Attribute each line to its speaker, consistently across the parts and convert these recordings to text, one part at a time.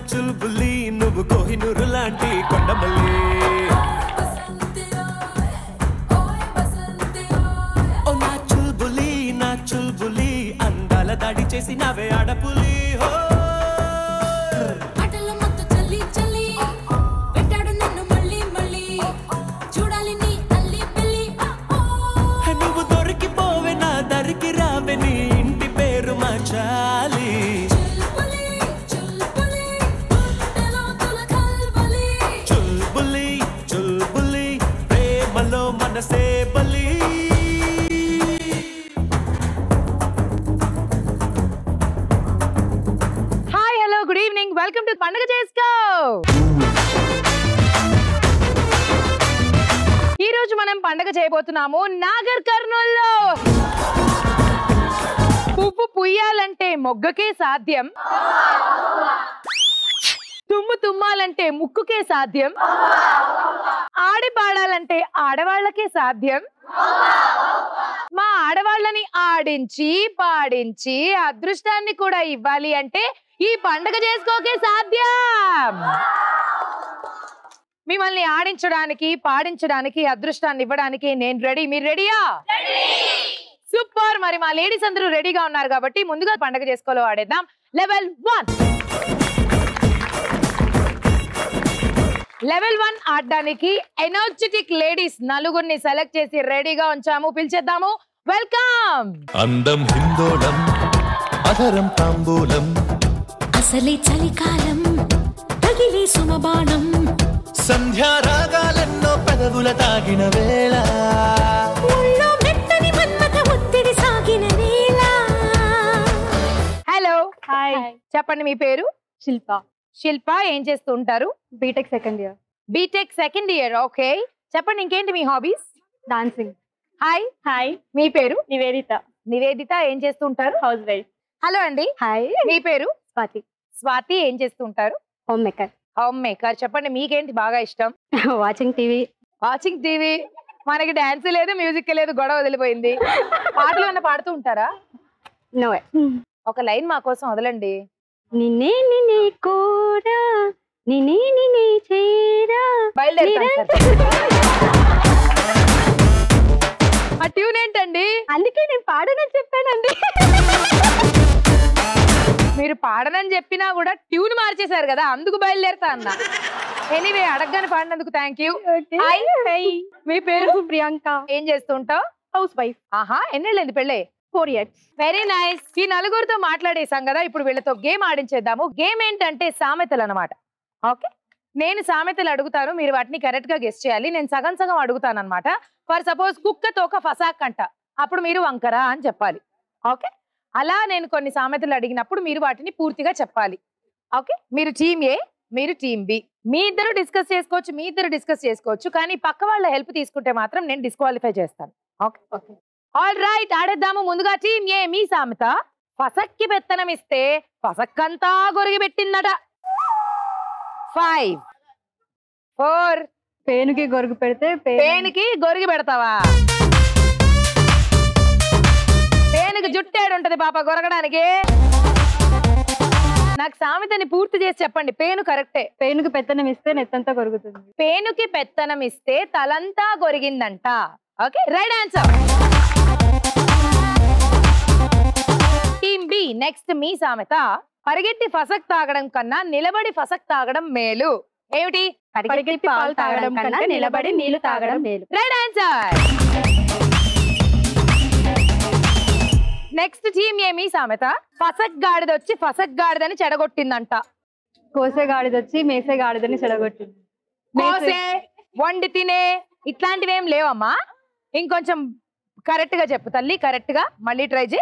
Speaker 1: చుల్బుల్లి నువ్వు కోహినూరు లాంటి కొండమల్లి ఓ నా చుల్బులి నా చుల్బులి అందాల దాడి చేసి నవే ఆడపులి హో
Speaker 2: ఆటల మత్తు చల్లి చల్లి పెట్టాడు నన్ను మళ్ళీ మళ్ళీ చూడాలి నీ అల్లి పిల్లి
Speaker 1: నువ్వు దొరికిపోవే నా దరికి రావే నీ ఇంటి పేరు మార్చాలి
Speaker 2: చుల్పులి చుల్పులి గుండెలో తులకల్బలి
Speaker 1: చుల్బులి చుల్బులి ప్రేమలో మనసే బలి
Speaker 3: hi hello good evening welcome to పండుగ చేసుకో ఈ రోజు మనం పండగ చేయబోతున్నాము నాగర్ కర్నూల్లో పువ్వు పుయ్యాలంటే మొగ్గకే సాధ్యం తుమ్ము తుమ్మాలంటే ముక్కుకే సాధ్యం ఆడి పాడాలంటే ఆడవాళ్ళకే సాధ్యం మా ఆడవాళ్ళని ఆడించి పాడించి అదృష్టాన్ని కూడా ఇవ్వాలి అంటే ఈ పండగ చేసుకోకే సాధ్యం మిమ్మల్ని ఆడించడానికి పాడించడానికి అదృష్టాన్ని ఇవ్వడానికి నేను రెడీ మీరు రెడీయా సూపర్ మరి మా లేడీస్ అందరూ రెడీగా ఉన్నారు కాబట్టి ముందుగా పండగ చేసుకోలో ఆడేద్దాం లెవెల్ వన్ లెవెల్ వన్ ఆడడానికి ఎనర్జెటిక్ లేడీస్ నలుగురిని సెలెక్ట్ చేసి రెడీగా ఉంచాము పిలిచేద్దాము వెల్కమ్
Speaker 1: అందం హిందోళం అధరం తాంబూలం
Speaker 2: అసలే చలికాలం తగిలే సుమబాణం
Speaker 1: సంధ్యా రాగాలెన్నో పెదవుల తాగిన వేళ
Speaker 2: ముళ్ళో మెత్తని మన్మథ ఒత్తిడి సాగిన వేళ
Speaker 3: హలో
Speaker 4: హాయ్
Speaker 3: చెప్పండి మీ పేరు
Speaker 4: శిల్ప
Speaker 3: శిల్ప ఏం చేస్తూ ఉంటారు
Speaker 4: BTech second year
Speaker 3: BTech second year okay చెప్పండి ఇంకేంటి మీ హాబీస్
Speaker 4: డాన్సింగ్
Speaker 3: హాయ్
Speaker 4: హాయ్
Speaker 3: మీ పేరు
Speaker 4: నివేదిత
Speaker 3: నివేదిత ఏం చేస్తూ ఉంటారు
Speaker 4: హౌస్ వైఫ్
Speaker 3: హలో అండి
Speaker 4: హాయ్
Speaker 3: మీ పేరు
Speaker 4: స్వాతి
Speaker 3: స్వాతి ఏం చేస్తూ ఉంటారు
Speaker 4: హోమ్ మేకర్
Speaker 3: హోమ్ మేకర్ చెప్పండి మీకేంటి బాగా ఇష్టం
Speaker 4: వాచింగ్ టీవీ
Speaker 3: వాచింగ్ టీవీ మనకి డాన్స్ లేదు మ్యూజిక్ లేదు గొడవ వదిలిపోయింది పాటలు ఏమన్నా పాడుతూ ఉంటారా
Speaker 4: నో
Speaker 3: ఒక లైన్ మా కోసం వదలండి
Speaker 4: నిన్నే నిన్నే కోరా నిన్నే నిన్నే చేరా
Speaker 3: బయలుదేరుతాను సార్. ఆ ట్యూన్ ఏంటండి
Speaker 4: అందుకే నేను పాడనని చెప్పానండి
Speaker 3: మీరు పాడనని చెప్పినా కూడా ట్యూన్ మార్చేశారు కదా అందుకు బయలుదేరుతా అన్న ఎనీవే అడగగానే పాడినందుకు థ్యాంక్ యూ హాయ్
Speaker 4: హాయ్
Speaker 3: మీ పేరు
Speaker 4: ప్రియాంక
Speaker 3: ఏం చేస్తుంటావు
Speaker 4: హౌస్ వైఫ్
Speaker 3: ఆహా ఎన్నేళ్ళైంది పెళ్ళే
Speaker 4: ఫోర్ ఇయర్స్
Speaker 3: వెరీ నైస్ ఈ నలుగురితో మాట్లాడేసాం కదా ఇప్పుడు వీళ్ళతో గేమ్ ఆడించేద్దాము గేమ్ ఏంటంటే సామెతలు అనమాట ఓకే నేను సామెతలు అడుగుతాను మీరు వాటిని కరెక్ట్ గా గెస్ట్ చేయాలి నేను సగం సగం అడుగుతాను అనమాట ఫర్ సపోజ్ కుక్క తోక ఫసాక్ అంట అప్పుడు మీరు వంకరా అని చెప్పాలి ఓకే అలా నేను కొన్ని సామెతలు అడిగినప్పుడు మీరు వాటిని పూర్తిగా చెప్పాలి ఓకే మీరు టీమ్ ఏ మీరు టీమ్ బి మీ ఇద్దరు డిస్కస్ చేసుకోవచ్చు మీ ఇద్దరు డిస్కస్ చేసుకోవచ్చు కానీ పక్క వాళ్ళ హెల్ప్ తీసుకుంటే మాత్రం నేను డిస్క్వాలిఫై చేస్తాను ఓకే ఓకే ఆల్ రైట్ ఆడేద్దాము ముందుగా టీమ్ ఏ మీ సామెత పసక్కి పెత్తనం ఇస్తే పసక్కంతా గొరిగి పెట్టిందట ఫైవ్ ఫోర్
Speaker 4: పేనుకి గొరుగు పెడితే పేను
Speaker 3: పేనుకి గొరిగి పెడతావా పేనుకి జుట్టేడు ఉంటది పాప గొరగడానికి నాకు సామెతని పూర్తి చేసి చెప్పండి పేను కరెక్టే
Speaker 4: పేనుకి పెత్తనం ఇస్తే నెత్తంతా కొరుగుతుంది
Speaker 3: పేనుకి పెత్తనం ఇస్తే తలంతా గొరిగిందంట okay right answer team B next మీ సామెత పరిగెత్తి ఫసక్ తాగడం కన్నా నిలబడి ఫసక్ తాగడం మేలు ఏమిటి
Speaker 4: పరిగెత్తి పాలు తాగడం కన్నా నిలబడి నీళ్లు తాగడం మేలు
Speaker 3: రైట్ ఆన్సర్ నెక్స్ట్ టీమ్ ఏమి సామెత ఫసక్ గాడిద వచ్చి ఫసక్ గాడిదని చెడగొట్టిందంట
Speaker 4: కోసే గాడిద వచ్చి మేసే గాడిదని చెడగొట్టింది
Speaker 3: కోసే వండి తినే ఇట్లాంటివి ఏం లేవమ్మా ఇంకొంచెం కరెక్ట్ గా చెప్పు తల్లి కరెక్ట్ గా మళ్ళీ ట్రై చేయి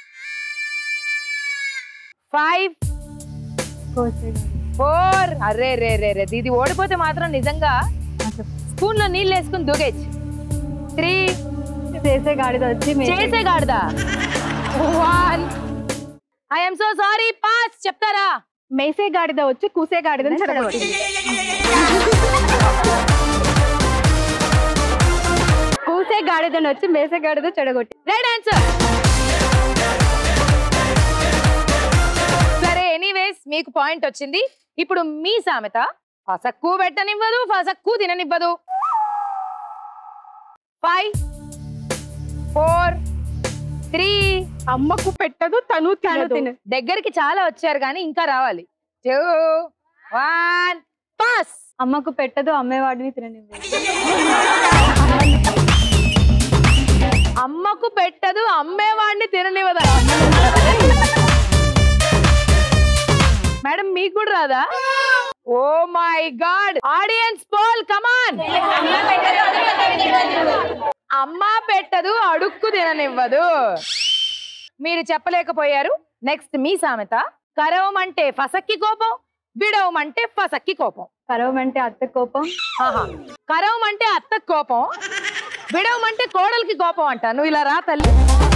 Speaker 3: ఫైవ్
Speaker 4: కోసే గాడిద.
Speaker 3: ఫోర్ అరే రే రే రే ఇది ఓడిపోతే మాత్రం నిజంగా స్పూన్ లో నీళ్ళు వేసుకుని దూకేచ్చు త్రీ
Speaker 4: చేసే గాడిద వచ్చి మేసే
Speaker 3: చేసే గాడిదా one I'm so sorry pass చెప్తారా
Speaker 4: మేసే గాడిద వచ్చి కూసే గాడిదని చెడగొట్టింది కూసే గాడిదని వచ్చి మేసే గాడిద చెడగొట్టి
Speaker 3: రైట్ ఆన్సర్ సరే ఎనీవేస్ మీకు పాయింట్ వచ్చింది ఇప్పుడు మీ సామెత ఫసక్కు పెట్టనివ్వదు ఫసక్కు తిననివ్వదు ఫైవ్ ఫోర్ త్రీ
Speaker 4: అమ్మకు పెట్టదు తను తినదు
Speaker 3: దగ్గరికి చాలా వచ్చారు కానీ ఇంకా రావాలి టూ వన్ పాస్
Speaker 5: అమ్మకు పెట్టదు అమ్మేవాడిని తిననివ్వదు
Speaker 3: అమ్మకు పెట్టదు అమ్మేవాడిని తిననివ్వదా మేడం మీకు కూడా రాదా oh my god audience poll come on అమ్మ పెట్టదు అడుక్కు తిననివ్వదు మీరు చెప్పలేకపోయారు నెక్స్ట్ మీ సామెత కరవమంటే ఫసక్కి కోపం విడవమంటే ఫసక్కి కోపం
Speaker 5: కరవమంటే అత్త కోపం
Speaker 3: ఆహా. కరవమంటే అత్త కోపం విడవమంటే కోడలికి కోపం అంట నువ్వు ఇలా రా తల్లి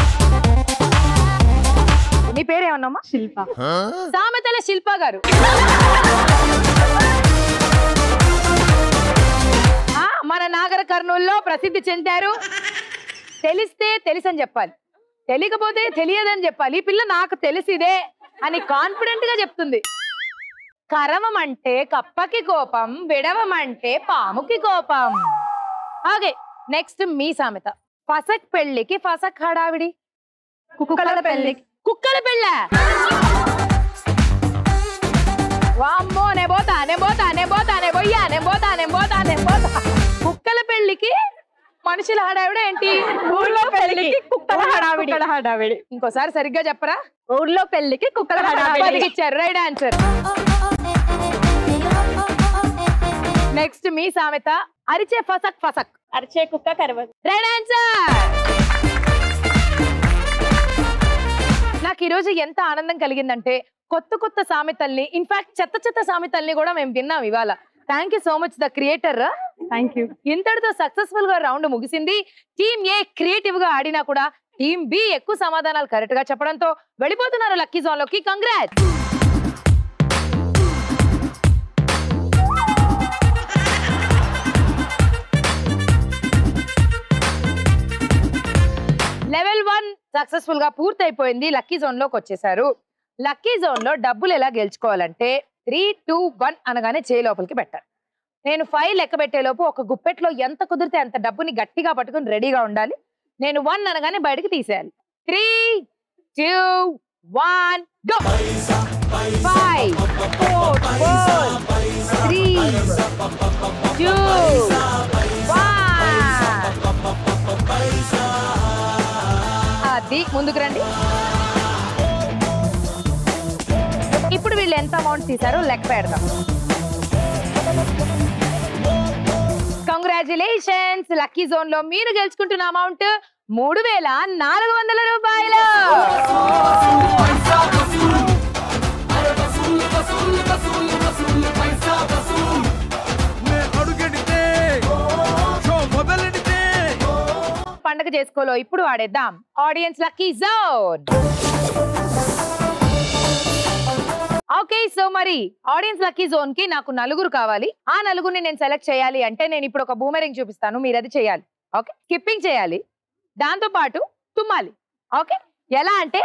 Speaker 3: నీ పేరేమన్నామా
Speaker 5: శిల్ప
Speaker 3: సామెతల శిల్ప గారు ఆ, మన నాగర కర్నూల్లో ప్రసిద్ధి చెందారు తెలిస్తే తెలుసని చెప్పాలి తెలియకపోతే తెలియదని చెప్పాలి ఈ పిల్ల నాకు తెలిసిదే అని కాన్ఫిడెంట్ గా చెప్తుంది కరవమంటే కప్పకి కోపం విడవమంటే పాముకి కోపం ఓకే నెక్స్ట్ మీ సామెత ఫసక్ పెళ్లికి ఫసక్ హడావిడి
Speaker 5: కుక్కల పెళ్లి
Speaker 3: కుక్కల పెళ్ళ వామ్మో నే పోతా నే పోతా నే పోతా నే పోయ్యా నే పోతా నే పోతా నే పోతా కుక్కల పెళ్లికి మనుషుల హడావిడ ఏంటి
Speaker 4: ఊర్లో పెళ్లికి కుక్కల హడావిడి కుక్కల హడావిడి
Speaker 3: ఇంకోసారి సరిగ్గా చెప్పరా
Speaker 5: ఊర్లో పెళ్లికి కుక్కల హడావిడి
Speaker 3: పదికి ఇచ్చారు రైట్ ఆన్సర్ నెక్స్ట్ మీ సామెత అరిచే ఫసక్ ఫసక్
Speaker 4: అరిచే కుక్క కరవదు
Speaker 3: రైట్ ఆన్సర్ నాకు ఈరోజు ఎంత ఆనందం కలిగిందంటే కొత్త కొత్త సామెతల్ని ఇన్ఫాక్ట్ చెత్త చెత్త సామెతల్ని కూడా మేము విన్నాం ఇవాళ thank you so much the creator
Speaker 5: thank you
Speaker 3: ఇంతటితో సక్సెస్ఫుల్ గా రౌండ్ ముగిసింది టీమ్ ఏ క్రియేటివ్ గా ఆడినా కూడా టీమ్ బి ఎక్కువ సమాధానాలు కరెక్ట్ గా చెప్పడంతో వెళ్ళిపోతున్నారు లక్కీ జోన్ లోకి కంగ్రాట్ లెవెల్ వన్ సక్సెస్ఫుల్ గా పూర్తయిపోయింది లక్కీ జోన్ లోకి వచ్చేసారు లక్కీ జోన్ లో డబ్బులు ఎలా గెలుచుకోవాలంటే త్రీ టూ వన్ అనగానే చేయి లోపలికి పెట్టాలి నేను ఫైవ్ లెక్క పెట్టేలోపు ఒక గుప్పెట్లో ఎంత కుదిరితే అంత డబ్బుని గట్టిగా పట్టుకుని రెడీగా ఉండాలి నేను వన్ అనగానే బయటకు తీసేయాలి three two one go five four four three two అది ముందుకు రండి ఇప్పుడు వీళ్ళు ఎంత అమౌంట్ తీసారో లెక్క పెడదాం కంగ్రాచులేషన్స్ లక్కీ జోన్ లో మీరు గెలుచుకుంటున్న అమౌంట్ మూడు వేల నాలుగు వందల రూపాయలు పండగ చేసుకోలో ఇప్పుడు ఆడేద్దాం audience lucky zone okay so మరి ఆడియన్స్ లక్కీ జోన్ కి నాకు నలుగురు కావాలి ఆ నలుగురిని నేను సెలెక్ట్ చేయాలి అంటే నేను ఇప్పుడు ఒక బూమరింగ్ చూపిస్తాను మీరు అది చేయాలి ఓకే స్కిప్పింగ్ చేయాలి దాంతో పాటు తుమ్మాలి ఓకే ఎలా అంటే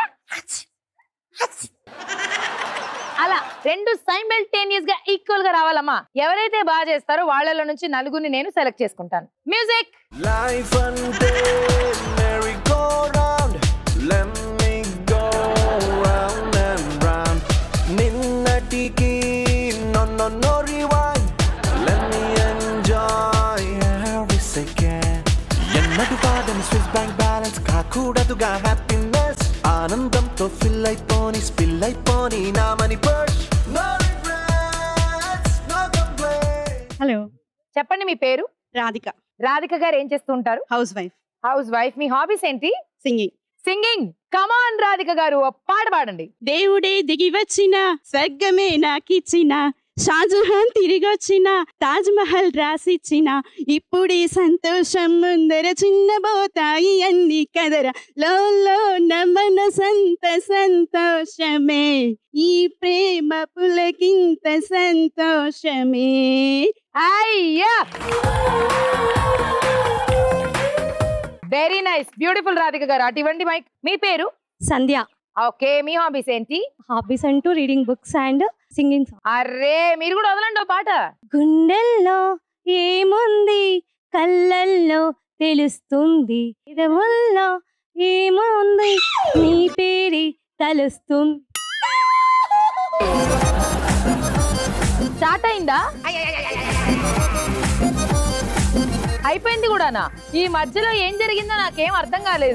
Speaker 3: అలా రెండు సైమల్టేనియస్ గా ఈక్వల్ గా రావాలమ్మా ఎవరైతే బాగా చేస్తారో వాళ్ళలో నుంచి నలుగురిని నేను సెలెక్ట్ చేసుకుంటాను music
Speaker 1: Life ante merry go round. Let me go round and round. Ninnatiki no no no rewind. Let me enjoy every second. ఎన్నటి కాదని స్విస్ బ్యాంక్ బ్యాలెన్స్ కాకూడదుగా హ్యాపీనెస్ ఆనందంతో ఫిల్ అయిపోని స్పిల్ అయిపోని నా money purse no regrets no complaints
Speaker 4: hello
Speaker 3: చెప్పండి మీ పేరు
Speaker 4: రాధిక
Speaker 3: రాధిక గారు ఏం చేస్తూ ఉంటారు
Speaker 4: హౌస్ వైఫ్
Speaker 3: హౌస్ వైఫ్ మీ హాబీస్ ఏంటి
Speaker 4: singing
Speaker 3: singing come on Radhika garu ఓ పాట పాడండి
Speaker 4: దేవుడే దిగి వచ్చిన స్వర్గమే నాకిచ్చిన షాజహాన్ తిరిగొచ్చిన తాజ్ మహల్ రాసిచ్చిన ఇప్పుడే సంతోషం ముందర చిన్నబోతాయి అన్ని కదర లో నమన సంత సంతోషమే ఈ ప్రేమ పులకింత సంతోషమే
Speaker 3: అయ్యా వెరీ నైస్ బ్యూటిఫుల్ రాధిక గారు అటు ఇవ్వండి మైక్ మీ పేరు
Speaker 5: సంధ్య
Speaker 3: ఓకే మీ హాబీస్ ఏంటి
Speaker 5: హాబీస్ అంటూ రీడింగ్ బుక్స్ అండ్ సింగింగ్
Speaker 3: అర్రే మీరు కూడా వదలండి ఓ పాట
Speaker 5: గుండెల్లో ఏముంది కళ్ళల్లో తెలుస్తుంది ఇదముల్లో ఏముంది నీ పేరి తలుస్తుంది
Speaker 3: స్టార్ట్ అయిందా అయిపోయింది కూడానా ఈ మధ్యలో ఏం జరిగిందో నాకేం అర్థం కాలేదు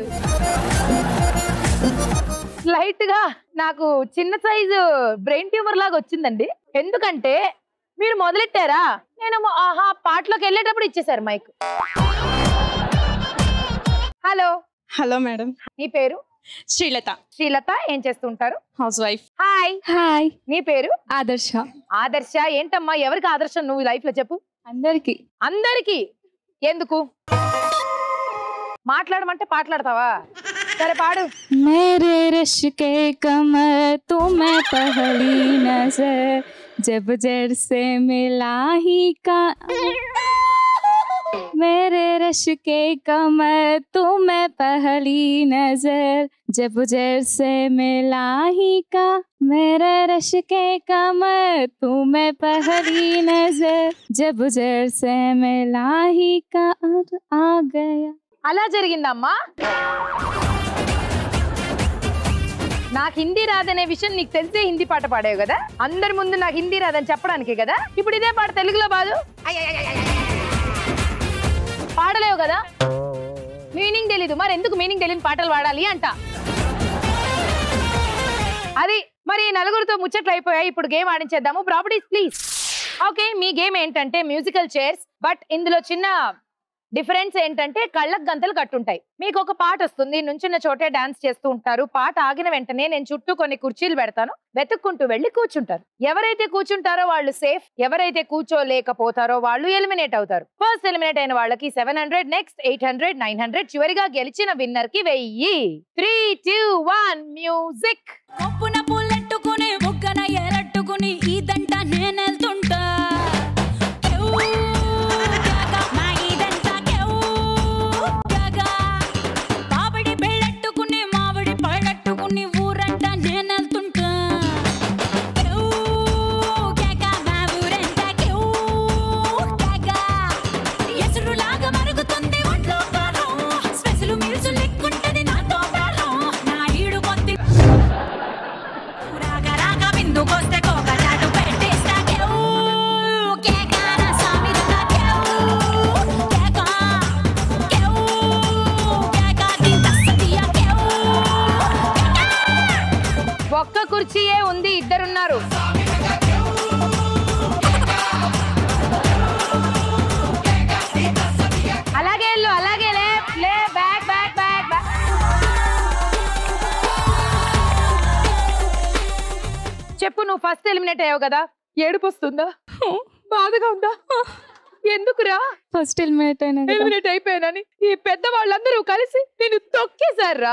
Speaker 3: లైట్ గా నాకు చిన్న సైజు బ్రెయిన్ ట్యూమర్ లాగా వచ్చిందండి ఎందుకంటే మీరు మొదలెట్టారా నేను మొ- ఆహా పాటలోకి వెళ్ళేటప్పుడు ఇచ్చేసారు మైక్ హలో
Speaker 6: హలో మేడం
Speaker 3: నీ పేరు
Speaker 6: శ్రీలత
Speaker 3: శ్రీలత ఏం చేస్తుంటారు
Speaker 6: హౌస్ వైఫ్
Speaker 3: హాయ్
Speaker 5: హాయ్
Speaker 3: నీ పేరు
Speaker 5: ఆదర్శ
Speaker 3: ఆదర్శ ఏంటమ్మా ఎవరికి ఆదర్శం నువ్వు లైఫ్ లో చెప్పు
Speaker 5: అందరికి
Speaker 3: అందరికి ఎందుకు మాట్లాడమంటే పాటలాడతావా సరే పాడు
Speaker 5: मेरे रश के कमर तुम्हें पहली नजर जब जर से मिला ही का मेरे रश के कमर तुम्हें पहली नजर जब जर से मिला ही का मेरे रश के कमर तुम्हें पहली नजर जब जर से मिला ही का और आ गया
Speaker 3: అలా జరిగిందమ్మా నాకు హిందీ రాదనే విషయం నీకు తెలిసే హిందీ పాట పాడావు కదా అందరి ముందు నాకు హిందీ రాదని చెప్పడానికి కదా ఇప్పుడు ఇదే పాట తెలుగులో బాదు పాడలేవు కదా మీనింగ్ తెలీదు మరి ఎందుకు మీనింగ్ తెలియని పాటలు పాడాలి అంట అది మరి నలుగురితో ముచ్చట్లు అయిపోయాయి ఇప్పుడు గేమ్ ఆడించేద్దాము ప్రాపర్టీస్ ప్లీజ్ ఓకే మీ గేమ్ ఏంటంటే మ్యూజికల్ చైర్స్ బట్ ఇందులో చిన్న డిఫరెన్స్ ఏంటంటే కళ్ళకు గంతలు కట్టుంటాయి మీకు ఒక పాట వస్తుంది నుంచున్న చోటే డాన్స్ చేస్తూ ఉంటారు పాట ఆగిన వెంటనే నేను చుట్టూ కొన్ని కుర్చీలు పెడతాను వెతుక్కుంటూ వెళ్ళి కూర్చుంటారు ఎవరైతే కూర్చుంటారో వాళ్ళు సేఫ్ ఎవరైతే కూర్చోలేకపోతారో వాళ్ళు ఎలిమినేట్ అవుతారు ఫస్ట్ ఎలిమినేట్ అయిన వాళ్ళకి seven hundred next eight hundred nine hundred చివరిగా గెలిచిన విన్నర్ కి వెయ్యి త్రీ టూ వన్ మ్యూజిక్
Speaker 2: కొప్పున పుల్లెట్టుకుని బుగ్గన ఎరట్టుకుని ఇదంట నేనెళ్తుంటా కేవ్ కేక, నా ఇదంట కేవ్ కేక. పాపిడి పెళ్ళట్టుకుని మామిడి పళ్ళట్టుకుని ఊరంట నేనెళ్తుంటా కేవ్ కేక, నా ఊరంట కేవ్ కేక. ఎసురులాగా మరుగుతుంది ఒంట్లో కారం స్పెషల్ మీల్స్ లెక్కుంటది నాతో బేరం నా ఈడు కొద్ది రాగ రాగ బిందుకొస్తే కోక చాటు పెట్టేస్తా కేవ్ కేక నా సామి రంగా కేవ్ కేక కేవ్ కేక తింటా సతియా కేవ్
Speaker 3: ఒక్క కుర్చీయే ఉంది ఇద్దరున్నారు అలాగే వెళ్ళు అలాగే లే లే బ్యాక్ బ్యాక్ బ్యాక్ బ్యాక్ చెప్పు నువ్వు ఫస్ట్ ఎలిమినేట్ అయ్యావు కదా ఏడుపు వస్తుందా బాధగా ఉందా ఎందుకురా
Speaker 5: ఫస్ట్ ఎలిమినేట్ అయినా కదా.
Speaker 3: ఎలిమినేట్ అయిపోయానని ఈ పెద్ద వాళ్ళందరూ కలిసి నేను తొక్కేశారా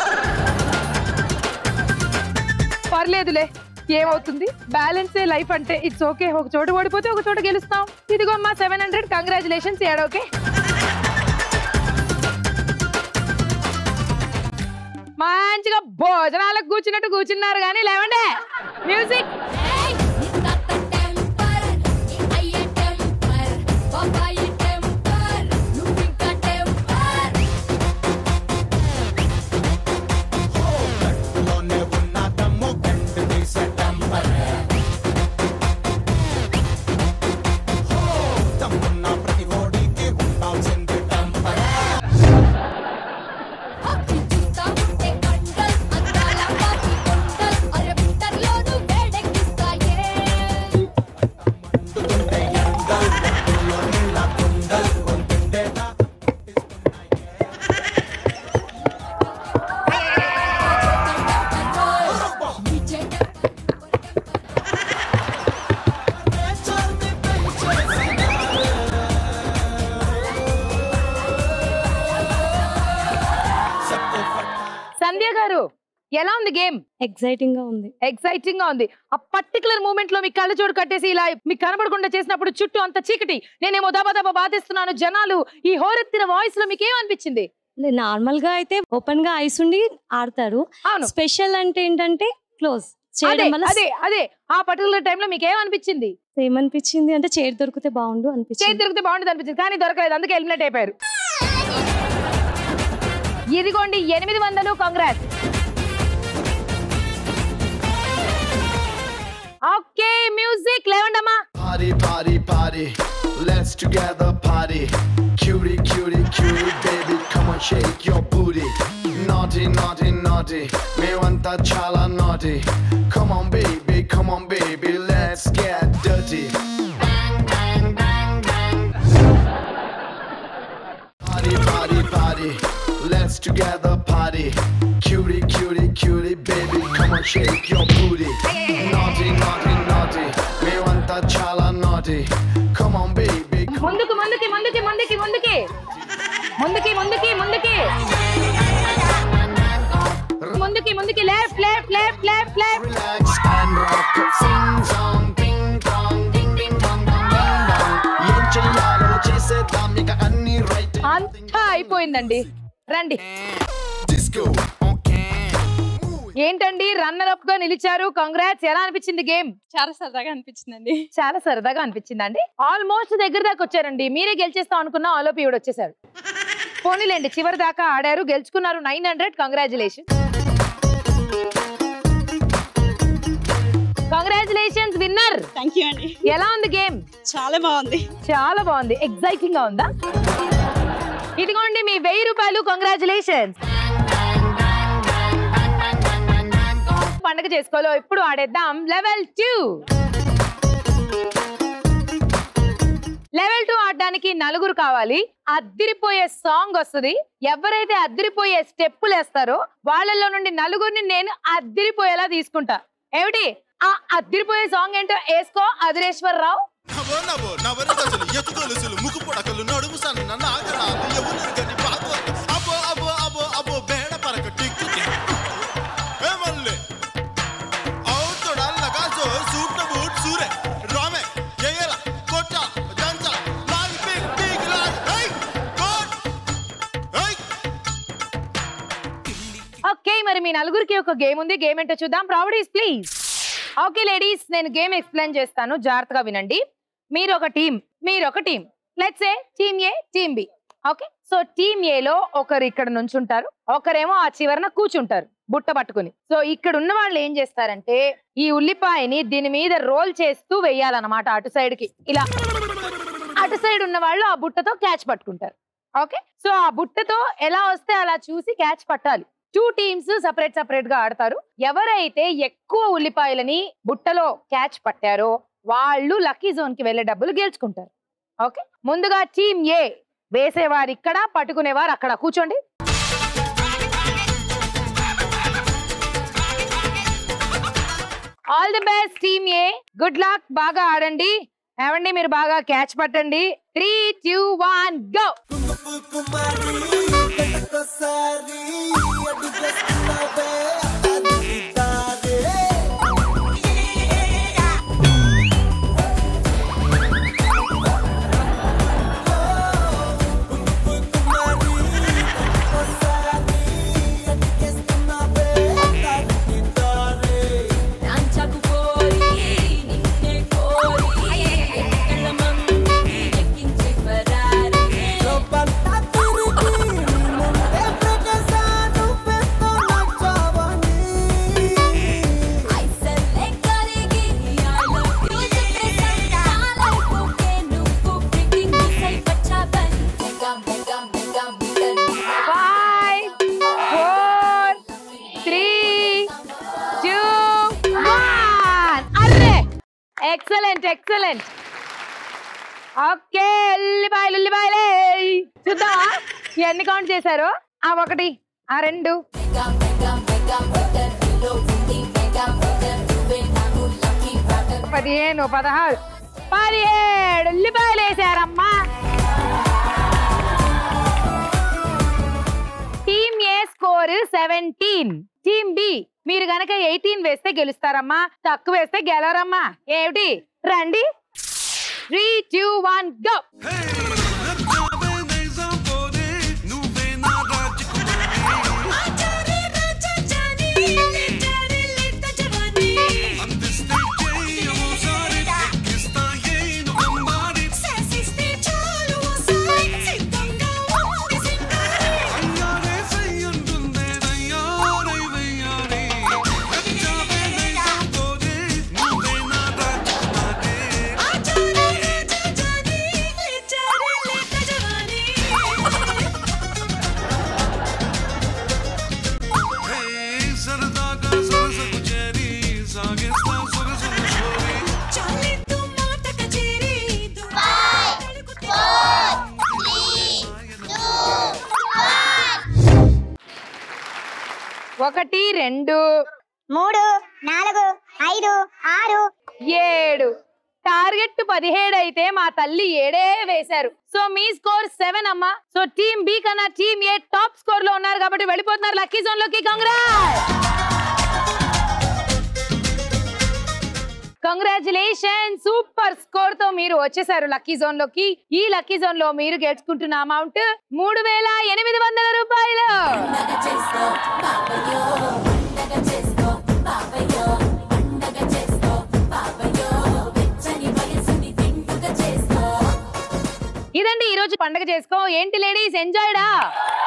Speaker 3: పర్లేదులే ఏమవుతుంది బ్యాలెన్సే లైఫ్ అంటే ఇట్స్ ఓకే ఒక చోట ఓడిపోతే ఒక చోట గెలుస్తాం ఇదిగో అమ్మా సెవెన్ హండ్రెడ్ కంగ్రాచులేషన్స్ ఏడోకే మంచిగా భోజనాలకు కూర్చున్నట్టు కూర్చున్నారు కానీ లేవండే మ్యూజిక్
Speaker 2: ఏయ్ నిత్త టెంపర్ అయ్యే టెంపర్ బాబాయి టెంపర్ నువ్వింకా టెంపర్
Speaker 1: లోనే ఉన్న దమ్ము గంట తీసే టంపర్ తమ్మున్న ప్రతి ఓడికి ఉండాల్సింది టంపర్
Speaker 2: అప్పి చూస్తా ఉంటే కండల్ అందాల పాపి కొండల్ అరే వింటర్లోను వేడెక్కిస్తాయే
Speaker 1: ఉంటుంటే ఎండల్ ఒడ్డులో నీళ్ళ కుండల్ ఉంటుండేలా
Speaker 3: సంధ్య గారు ఎలా ఉంది గేమ్
Speaker 5: ఎక్సైటింగ్ గా ఉంది
Speaker 3: ఎక్సైటింగ్ గా ఉంది ఆ పర్టికులర్ మూమెంట్ లో మీ కళ్ళ జోడు కట్టేసి ఇలా మీకు కనబడకుండా చేసినప్పుడు చుట్టూ అంత చీకటి నేనేమో దబా దబా బాధిస్తున్నాను జనాలు ఈ హోరెత్తిన వాయిస్ లో మీకు ఏమనిపించింది
Speaker 6: నార్మల్ గా అయితే ఓపెన్ గా ఐస్ ఉండి ఆడతారు
Speaker 3: అవును
Speaker 6: స్పెషల్ అంటే ఏంటంటే క్లోజ్
Speaker 3: అదే
Speaker 6: చేయడం వల్ల
Speaker 3: అదే అదే ఆ పర్టికులర్ టైంలో మీకు ఏమనిపించింది
Speaker 6: ఏమనిపించింది అంటే చైర్ దొరికితే బాగుండు
Speaker 3: చేతి
Speaker 6: అనిపించింది
Speaker 3: దొరికితే బాగుంటుంది అనిపించింది కానీ దొరకలేదు అందుకే ఎలిమినేట్ అయిపోయారు ఇదిగోండి ఎనిమిది వందలు కాంగ్రెస్ ఓకే మ్యూజిక్ లేవండమ్మా
Speaker 7: Party, party, party. Let's together party. Cutie, cutie, cutie, baby, come on, shake your booty. Naughty, naughty, naughty. Me want that chala naughty. Come on, baby, come on, baby, let's get dirty. Bang, bang, bang, bang. Party, party, party. Let's together party. Cutie, cutie, cutie, baby, come on, shake your booty. Naughty, naughty, naughty. Me want that chala naughty. Come on, baby. Come
Speaker 3: ముందుకు ముందుకి ముందుకి ముందుకి ముందుకి ముందుకి ముందుకి ముందుకి ముందుకి ముందుకి left left left left left
Speaker 7: relax and rock. Sing song, ding dong, ding ding dong dong ding dong. ఏం చెయ్యాలో చేసేద్దాం ఇక అన్ని రైట్
Speaker 3: అంతా అయిపోయిందండి రండి
Speaker 7: డిస్కో ఓకే
Speaker 3: ఏంటండి రన్నర్ అప్ గా నిలిచారు కంగ్రాట్స్ ఎలా అనిపించింది గేమ్
Speaker 5: చాలా సరదాగా అనిపించిందండి
Speaker 3: చాలా సరదాగా అనిపించిందండి ఆల్మోస్ట్ దగ్గర దాకా వచ్చారండి మీరే గెలిచేస్తాం అనుకున్న ఆలోపు ఈవిడ వచ్చేసారు పోనీలేండి చివరి దాకా ఆడారు గెలుచుకున్నారు nine hundred congratulation congratulations winner
Speaker 5: thank you అండి
Speaker 3: ఎలా ఉంది గేమ్
Speaker 5: చాలా బాగుంది
Speaker 3: చాలా బాగుంది ఎగ్జైటింగ్ గా ఉందా ఇదిగోండి మీ వెయ్యి రూపాయలు కంగ్రాచులేషన్స్ పండగ చేసుకోలో ఇప్పుడు ఆడేద్దాం లెవెల్ టూ లెవెల్ టూ ఆడడానికి నలుగురు కావాలి అద్దిరిపోయే సాంగ్ వస్తుంది ఎవరైతే అద్దిరిపోయే స్టెప్పులు వేస్తారో వాళ్ళలో నుండి నలుగురిని నేను అద్దిరిపోయేలా తీసుకుంటా ఏమిటి ఆ అద్దిరిపోయే సాంగ్ ఏంటో వేసుకో అదిరేశ్వరరావు
Speaker 8: నవో నవో నవరదసులు ఎత్తుగొలుసులు ముక్కు పొడకలు నడుము సన్న నాగరాలు ఎవరు గని పాత అబో అబో అబో అబో బేడ పరక టిక్కు ఏ మల్లె అవుతోడా లగాజో సూట్ బూట్ సూరే రామే ఏయల కొట్ట జంచ లాల్ బిగ్ బిగ్ లాల్ హై కోట్ హై
Speaker 3: ఓకే మరి మీ నలుగురికి ఒక గేమ్ ఉంది గేమ్ ఏంటో చూద్దాం ప్రావిడీస్ ప్లీజ్ ఓకే లేడీస్ నేను గేమ్ ఎక్స్ప్లెయిన్ చేస్తాను జాగ్రత్తగా వినండి మీరు ఒక టీం మీరు ఒక team let's A team A team B okay so team ఏలో ఒకరు ఇక్కడ నుంచుంటారు ఒకరేమో ఆ చివరన కూర్చుంటారు బుట్ట పట్టుకుని సో ఇక్కడ ఉన్న వాళ్ళు ఏం చేస్తారంటే ఈ ఉల్లిపాయని దీని మీద రోల్ చేస్తూ వెయ్యాలన్నమాట అటు సైడ్ కి ఇలా అటు సైడ్ ఉన్న వాళ్ళు ఆ బుట్టతో క్యాచ్ పట్టుకుంటారు ఓకే సో ఆ బుట్టతో ఎలా వస్తే అలా చూసి క్యాచ్ పట్టాలి టూ టీమ్స్ సపరేట్ సపరేట్ గా ఆడతారు ఎవరైతే ఎక్కువ ఉల్లిపాయలని బుట్టలో క్యాచ్ పట్టారో వాళ్ళు లక్కీ జోన్ కి వెళ్ళే డబ్బులు గెలుచుకుంటారు ఓకే ముందుగా టీమ్ ఏ వేసేవారు ఇక్కడ పట్టుకునేవారు అక్కడ కూర్చోండి all the best team A good luck బాగా ఆడండి ఏమండి మీరు బాగా క్యాచ్ పట్టండి త్రీ టూ వన్ గో
Speaker 2: రాంచకు కోరి నిన్నే కోరి ఎక్కల మంది ఎక్కించి పరారి ఐసల్లే కరిగి ఐ లవ్ యు చెప్పేసా నాలైపోకే నువ్వు ప్రిటింగ్ సై పచ్చాబన్ mega mega mega mega
Speaker 3: five four three two one అర్రే ఎక్సలెంట్ ఎక్సలెంట్ ఓకే ఉల్లిపాయలు ఉల్లిపాయలే చూద్దామా ఎన్ని కౌంట్ చేశారు ఆ ఒకటి ఆ రెండు
Speaker 2: మెగా మెగా మెగా మెగా లో ఉంది మెగా మెగా నువ్వే నాకు లక్కీ బ్రదర్
Speaker 3: పదిహేను పదహారు పదిహేడు ఉల్లిపాయలు వేసారమ్మా team A score seventeen team B మీరు గనక ఎయిటీన్ వేస్తే గెలుస్తారమ్మా తక్కువ వేస్తే గెలవరమ్మా ఏమిటి రండి త్రీ టూ వన్ గో
Speaker 8: నువ్వే నా
Speaker 3: ఒకటి రెండు
Speaker 9: మూడు నాలుగు ఐదు ఆరు
Speaker 3: ఏడు టార్గెట్ పదిహేడు అయితే మా తల్లి ఏడే వేశారు సో మీ స్కోర్ సెవెన్ అమ్మా సో టీమ్ బి కన్నా టీమ్ ఏ టాప్ స్కోర్ లో ఉన్నారు కాబట్టి వెళ్ళిపోతున్నారు లక్కీ జోన్ లోకి కంగ్రాట్ కంగ్రాచులేషన్ సూపర్ స్కోర్ తో మీరు వచ్చేసారు లక్కీ జోన్ లోకి ఈ లక్కీ జోన్ లో మీరు గెలుచుకుంటున్న అమౌంట్ మూడు వేల ఎనిమిది వందల రూపాయలు ఇదండి ఈ రోజు పండగ చేసుకో ఏంటి లేడీస్ ఎంజాయ్డా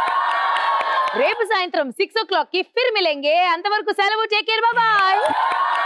Speaker 3: రేపు సాయంత్రం సిక్స్ ఓ క్లాక్ కి ఫిర్ మిలెంగే అంతవరకు సెలవు టేక్ కేర్ బాయ్